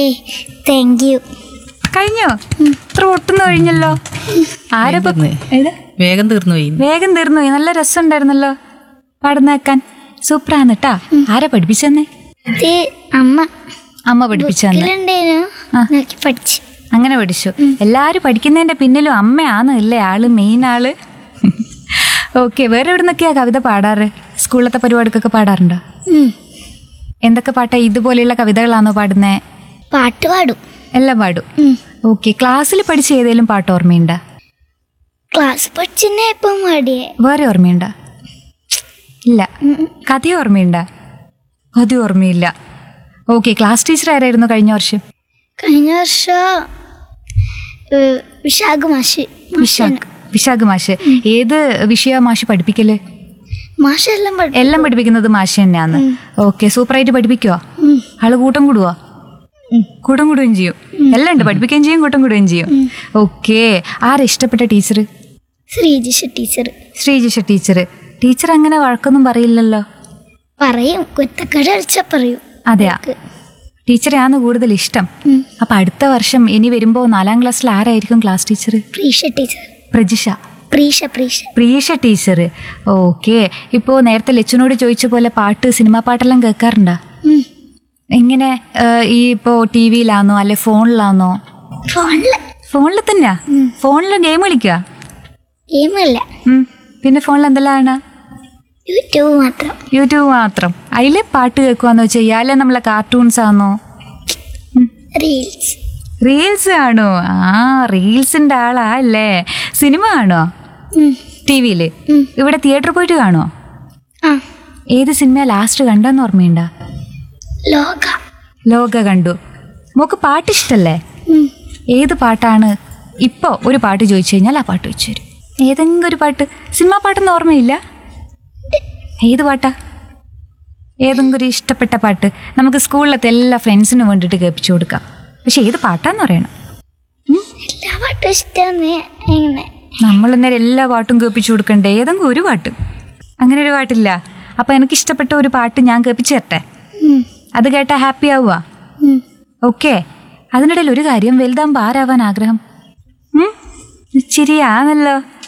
Thank you കഴിഞ്ഞോ ഇത്ര ഒട്ടുന്നു കഴിഞ്ഞല്ലോ ആരപ്പ തീർന്ന്. ഏത് വേഗം തീർന്നു പോയി വേഗം തീർന്നു പോയി. നല്ല രസമുണ്ടായിരുന്നല്ലോ പാടുന്നേക്കാൻ സൂപ്പറാന്ന് കേട്ടാ ആരാ പഠിപ്പിച്ചെന്നേ ഇത് അമ്മ അമ്മ പഠിപ്പിച്ചെന്ന് ബുക്കിലുണ്ടേനു ആ. നോക്കി പഠിച്ചു അങ്ങനെ പഠിച്ചു എല്ലാരും പഠിക്കുന്നതിന്റെ പിന്നിലും അമ്മയാണ് അല്ലേ ആള് മെയിൻ ആള് ഓക്കെ വേറെ എവിടെ നിന്നൊക്കെയാ കവിത പാടാറ് സ്കൂളിലത്തെ പരിപാടിക്കൊക്കെ പാടാറുണ്ടോ ഉം. എന്തൊക്കെ പാട്ടാ ഇതുപോലെയുള്ള കവിതകളാണോ പാടുന്നേ പാട്ട് പാടും എല്ലാം പാടും ഉം. ഓക്കെ ക്ലാസ്സിൽ പഠിച്ച ഏതെങ്കിലും പാട്ട് ഓർമ്മയുണ്ടോ ക്ലാസ് പഠിച്ചെന്നെ ഇപ്പം പാടിയേ വേറെ ഓർമ്മയുണ്ടോ ഇല്ല കഥ ഓർമ്മയുണ്ടോ കഥ ഓർമ്മയില്ല ഓക്കെ ക്ലാസ് ടീച്ചർ ആരായിരുന്നു കഴിഞ്ഞ വർഷം കഴിഞ്ഞ വർഷം ഏഹ്, വിശാഖ മാഷ് വിശാഖ് വിശാഖ് മാഷ് ഏത് വിഷയ മാഷ് പഠിപ്പിക്കല് മാഷെല്ലാം പഠി എല്ലാം പഠിപ്പിക്കുന്നത് മാഷ് തന്നെയാണ് ഓക്കെ സൂപ്പറായിട്ട് പഠിപ്പിക്കുവോ ഉം. ആള് കൂട്ടം കൂടുവോ കൂട്ടം കൂടുകയും ചെയ്യും എല്ലാം ഉണ്ട് പഠിപ്പിക്കുകയും ചെയ്യും കൂട്ടം കൂടുകയും ചെയ്യും ഓക്കെ ആരാ ഇഷ്ടപ്പെട്ട teacher Sreejisha teacher Sreejisha teacher teacher അങ്ങനെ വഴക്കൊന്നും പറയില്ലല്ലോ പറയും കുത്തക്കട അടിച്ചാ പറയും അതെയാ ടീച്ചറെയാണ് കൂടുതൽ ഇഷ്ടം ഉം. അപ്പൊ അടുത്ത വർഷം ഇനി വരുമ്പോ നാലാം ക്ലാസ്സിൽ ആരായിരിക്കും class teacher Preesha teacher Prajisha Preesha Preesha Preesha teacher okay ഇപ്പോൾ നേരത്തെ ലച്ചുനോട് ചോദിച്ച പോലെ പാട്ട് സിനിമാ പാട്ടെല്ലാം കേൾക്കാറുണ്ടോ ഉം. എങ്ങനെ ഏഹ്, ഈ ഇപ്പോൾ ടി വിയിലാണോ അല്ലെ ഫോണിലാണോ ഫോണില് ഫോണിൽ തന്നെയാ ഫോണിൽ ഗെയിം കളിക്കുക ഗെയിമല്ല ഉം. പിന്നെ ഫോണിൽ എന്തെല്ലാമാണ് യൂട്യൂബ് മാത്രം യൂട്യൂബ് മാത്രം അതിൽ പാട്ട് കേൾക്കുവാന്ന് വെച്ചാൽ ഇയാളെ നമ്മളെ കാർട്ടൂൺസ് ആണോ റീൽസ് റീൽസ് ആണോ ആ റീൽസിന്റെ ആളാ അല്ലേ സിനിമ ആണോ ഉം. ടി വിയിൽ ഉം. ഇവിടെ തിയേറ്ററിൽ പോയിട്ട് കാണോ ആ ഏത് സിനിമ ലാസ്റ്റ് കണ്ടെന്ന് ഓർമ്മയുണ്ടോ ലോക ലോക കണ്ടു മോക്ക് പാട്ട് ഇഷ്ടല്ലേ ഉം. ഏത് പാട്ടാണ് ഇപ്പോൾ ഒരു പാട്ട് ചോദിച്ചു കഴിഞ്ഞാൽ ആ പാട്ട് വെച്ചു തരും ഏതെങ്കിലും ഒരു പാട്ട് സിനിമാ പാട്ടൊന്നും ഓർമ്മയില്ല ഏത് പാട്ടാ ഏതെങ്കിലും ഒരു ഇഷ്ടപ്പെട്ട പാട്ട് നമുക്ക് സ്കൂളിലത്തെ എല്ലാ ഫ്രണ്ട്സിനും വേണ്ടിയിട്ട് കേൾപ്പിച്ചു കൊടുക്കാം പക്ഷെ ഏത് പാട്ടാന്ന് പറയണം എല്ലാ പാട്ടും ഇഷ്ടമാണ് എങ്ങനെ നമ്മൾ നേരെ എല്ലാ പാട്ടും കേൾപ്പിച്ചു കൊടുക്കണ്ടേ ഏതെങ്കിലും ഒരു പാട്ട് അങ്ങനെ ഒരു പാട്ടില്ല അപ്പം എനിക്ക് ഇഷ്ടപ്പെട്ട ഒരു പാട്ട് ഞാൻ കേൾപ്പിച്ചു തരട്ടെ ഉം. അത് കേട്ടാൽ ഹാപ്പി ആവുക ഉം. ഓക്കെ അതിനിടയിൽ ഒരു കാര്യം വലുതാകുമ്പോൾ ആരാവാൻ ആഗ്രഹം ഉം? ചിരിയാണല്ലോ